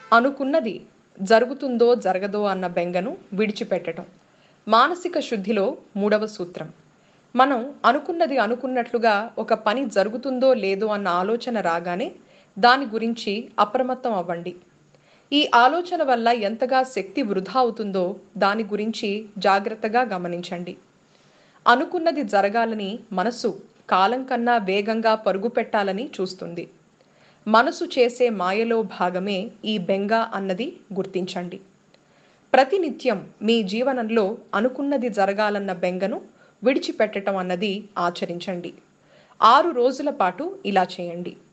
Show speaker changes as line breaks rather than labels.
అనుకున్నది జరుగుతుందో జరగదో అన్న బెంగను విడిచిపెట్టడం మానసిక శుద్ధిలో మూడవ సూత్రం మనం అనుకున్నది అనుకున్నట్లుగా ఒక పని జరుగుతుందో లేదో అన్న ఆలోచన రాగానే దాని గురించి అప్రమత్తం అవ్వండి ఈ ఆలోచన వల్ల ఎంతగా శక్తి వృధా అవుతుందో దాని గురించి జాగ్రత్తగా గమనించండి అనుకున్నది జరగాలని మనసు కాలం కన్నా వేగంగా పరుగు పెట్టాలని చూస్తుంది మనసు చేసే మాయలో భాగమే ఈ బెంగ అన్నది గుర్తించండి ప్రతినిత్యం మీ జీవనంలో అనుకున్నది జరగాలన్న బెంగను విడిచిపెట్టడం అన్నది ఆచరించండి ఆరు రోజుల పాటు ఇలా చేయండి